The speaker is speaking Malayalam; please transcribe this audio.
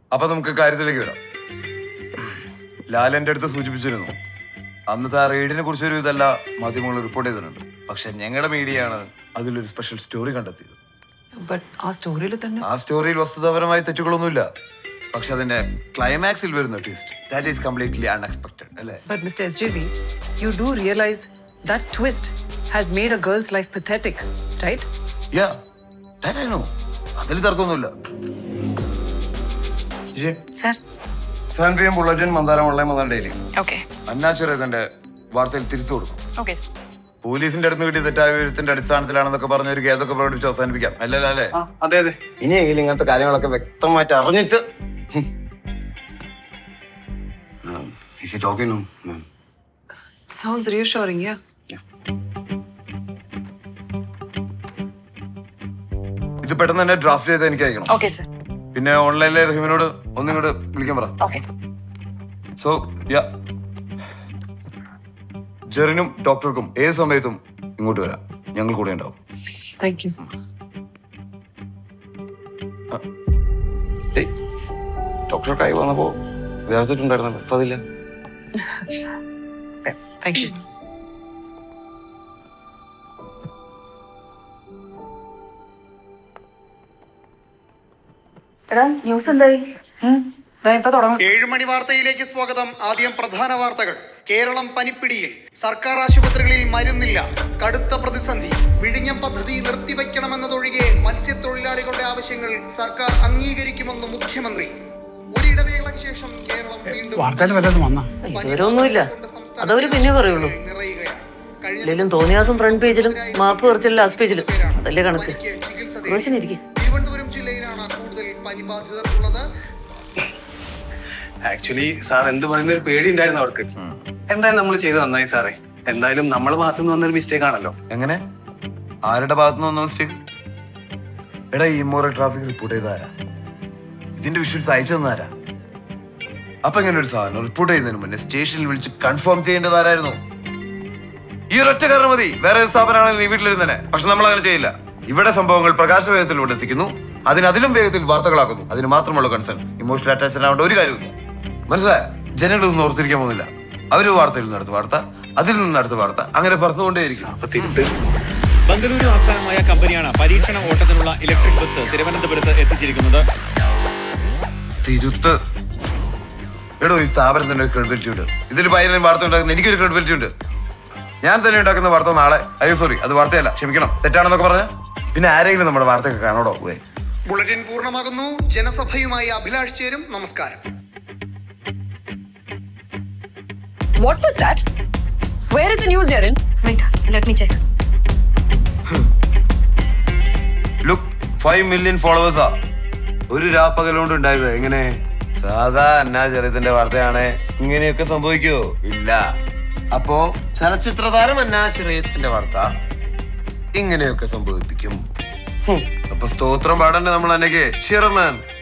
അപ്പൊ നമുക്ക് കാര്യത്തിലേക്ക് വരാം ലാൽ എൻ്റെ അടുത്ത് സൂചിപ്പിച്ചിരുന്നു അന്നത്തെ ആ റെയ്ഡിനെ കുറിച്ച് ഒരു ഇതല്ല മാധ്യമങ്ങൾ റിപ്പോർട്ട് ചെയ്തിട്ടുണ്ട് പക്ഷെ ഞങ്ങളുടെ മീഡിയയാണ് അതിലൊരു സ്പെഷ്യൽ സ്റ്റോറി കണ്ടെത്തിയത് ബട്ട് ആ സ്റ്റോറിയിൽ തന്നെ ആ സ്റ്റോറിയിൽ വസ്തുതാപരമായ തെറ്റുകളൊന്നുമില്ല പക്ഷെ അതിന്റെ ക്ലൈമാക്സിൽ വരുന്ന twist that is completely unexpected അല്ലേ But Mr. SJV, you do realize that twist has made a girl's life pathetic, right? Yeah that I know അതിൽ തർക്കമൊന്നുമില്ല Sir. Seven P M bulletin Mandaram online Mandaram daily Okay. അന്നാച്ചുറേതന്റെ വാർത്തയിൽ തിരുത്തു കൊടുക്കും Okay. പോലീസിന്റെ അടുത്ത് കിട്ടിയ തെറ്റായ വിവരത്തിന്റെ അടിസ്ഥാനത്തിലാണെന്നൊക്കെ പറഞ്ഞ ഒരു ഖേദമൊക്കെ പ്രകടിപ്പിച്ച് അവസാനിപ്പിക്കാം അല്ലല്ലോ അല്ലേ ആ അതെ അതെ ഇനിയെങ്കിലും ഇങ്ങനത്തെ കാര്യങ്ങളൊക്കെ വ്യക്തമായിട്ട് അറിഞ്ഞിട്ട് Is it okay now, ma'am? Sounds reassuring, yeah. ഇത് പെട്ടെന്ന് തന്നെ ഡ്രാഫ്റ്റ് ചെയ്ത് എനിക്ക് അയക്കണം Okay, sir. പിന്നെ ഓൺലൈനിലെ റഹീമിനോട് ഒന്നും കൂടെ വിളിക്കാൻ പറ Okay. സോ യാ ജെറിനും ഡോക്ടർക്കും ഏത് സമയത്തും ഇങ്ങോട്ട് വരാം ഞങ്ങൾ കൂടെ ഉണ്ടാവും Thank you. ഡോക്ടർ കൈ വന്നപ്പോ വിചാരിച്ചിട്ടുണ്ടായിരുന്നല്ലോ അപ്പൊ അതില്ല Thank you. എടാ ന്യൂസ് എന്തായി ദാ ഇപ്പൊ തുടങ്ങും ഏഴുമണി വാർത്തയിലേക്ക് സ്വാഗതം ആദ്യം പ്രധാന വാർത്തകൾ കേരളം പനിപ്പിടിയിൽ സർക്കാർ ആശുപത്രികളിൽ മരുന്നില്ല കടുത്ത പ്രതിസന്ധി വിഴിഞ്ഞം പദ്ധതി നിർത്തിവെക്കണമെന്നതൊഴികെ മത്സ്യത്തൊഴിലാളികളുടെ ആവശ്യങ്ങൾ സർക്കാർ അംഗീകരിക്കുമെന്ന് മുഖ്യമന്ത്രി ഒരിടവേളയ്ക്ക് ശേഷം കേരളം വീണ്ടും വാർത്തയിൽ വല്ലതും വന്നാ വിവരമൊന്നുമില്ല കൊണ്ട് സംസ്ഥാനത്ത് അതവര് പിന്നെ പറയുള്ളൂ നിറയുകയാണ് കഴിഞ്ഞ ഇല്ലെങ്കിലും തോന്നിയ ദിവസം ഫ്രണ്ട് പേജിലും മാപ്പ് കുറച്ചില്ല ലാസ്റ്റ് പേജിലും അതല്ലേ കണക്ക് പനിക്ക് ചികിത്സ തേടി. പ്രവേശനിരിക്കും തിരുവനന്തപുരം ജില്ലയിലാണ് കൂടുതൽ പനി ബാധിതർ ഉള്ളത് ആക്ച്വലി സാർ എന്ത് പറയുന്ന ഒരു പേടി ഉണ്ടായിരുന്നു അവർക്ക് എന്തായാലും നമ്മൾ ചെയ്ത് നന്നായി സാറേ എന്തായാലും നമ്മളെ ഭാഗത്തു നിന്ന് വന്നൊരു മിസ്റ്റേക്ക് ആണല്ലോ എങ്ങനെ ആരുടെ ഭാഗത്തു നിന്ന് മിസ്റ്റേക്ക് എടാ ഈ ഇമ്മോറൽ ട്രാഫിക് റിപ്പോർട്ട് ചെയ്ത ആരാ ഇതിന്റെ വിഷ്വൽസ് അയച്ചു തന്നാരാ അപ്പൊ ഇങ്ങനെ ഒരു സാധനം റിപ്പോർട്ട് ചെയ്യുന്നതിന് മുന്നേ സ്റ്റേഷനിൽ വിളിച്ച് കൺഫേം ചെയ്യേണ്ടത് ആരായിരുന്നു ഈ ഒരൊറ്റ കാരണം മതി വേറെ ഏത് സ്ഥാപനമാണെങ്കിൽ നീ വീട്ടിലിരുന്നേ പക്ഷെ നമ്മൾ അങ്ങനെ ചെയ്യില്ല ഇവിടെ സംഭവങ്ങൾ പ്രകാശ വേഗത്തിലൂടെ എത്തിക്കുന്നു അതിന് അതിലും വേഗത്തിൽ വാർത്തകളാക്കുന്നു അതിന് മാത്രമുള്ള കൺസേൺ ഇമോഷണൽ അറ്റാച്ച്മെന്റ് ആവേണ്ട ഒരു കാര്യമില്ല മനസ്സിലായ ജനങ്ങൾ ഒന്നും ഓർത്തിരിക്കാൻ പോകുന്നില്ല അവര് വാർത്തയിൽ നിന്ന് അടുത്ത വാർത്ത അതിൽ നിന്ന് അടുത്ത വാർത്ത അങ്ങനെ പറന്നുകൊണ്ടേയിരിക്കും അപ്പൊ തിരുത്ത് ബംഗളൂരു ആസ്ഥാനമായ കമ്പനിയാണ് പരീക്ഷണ ഓട്ടത്തിനുള്ള ഇലക്ട്രിക് ബസ് തിരുവനന്തപുരത്ത് എത്തിച്ചിരിക്കുന്നത് തിരുത്ത് എടോ ഈ സ്ഥാപനത്തിന്റെ ഒരു ക്രെഡിബിലിറ്റി ഉണ്ട് ഇതിൽ പയ്യനും വാർത്ത ഉണ്ടാക്കുന്ന എനിക്കൊരു ക്രെഡിബിലിറ്റി ഉണ്ട് ഞാൻ തന്നെ ഉണ്ടാക്കുന്ന വാർത്ത നാളെ അയ്യോ സോറി അത് വാർത്തയല്ല ക്ഷമിക്കണം തെറ്റാണെന്നൊക്കെ പറഞ്ഞ പിന്നെ ആരെങ്കിലും നമ്മുടെ വാർത്തയൊക്കെ കാണോടോ പോയി ബുള്ളറ്റിൻ പൂർണ്ണമാകുന്നു ജനസഭയുമായി അഭിലാഷ് ചേരും നമസ്കാരം What was that? Where is the news, Jaren? Wait, let me check. Look five million ഫോളോവേഴ്സാ ഒരു രാപ്പകലുകൊണ്ട് ഉണ്ടായത് എങ്ങനെ സാധാ അന്നാചരിത്തിന്റെ വാർത്തയാണ് ഇങ്ങനെയൊക്കെ സംഭവിക്കോ ഇല്ല അപ്പോ ചലച്ചിത്ര താരം അന്നാശ്രയത്തിന്റെ വാർത്ത ഇങ്ങനെയൊക്കെ സംഭവിപ്പിക്കും ഹും. അപ്പൊ സ്തോത്രം പാടണ്ടേ നമ്മൾ അന്നയ്ക്ക് ചെയർമാൻ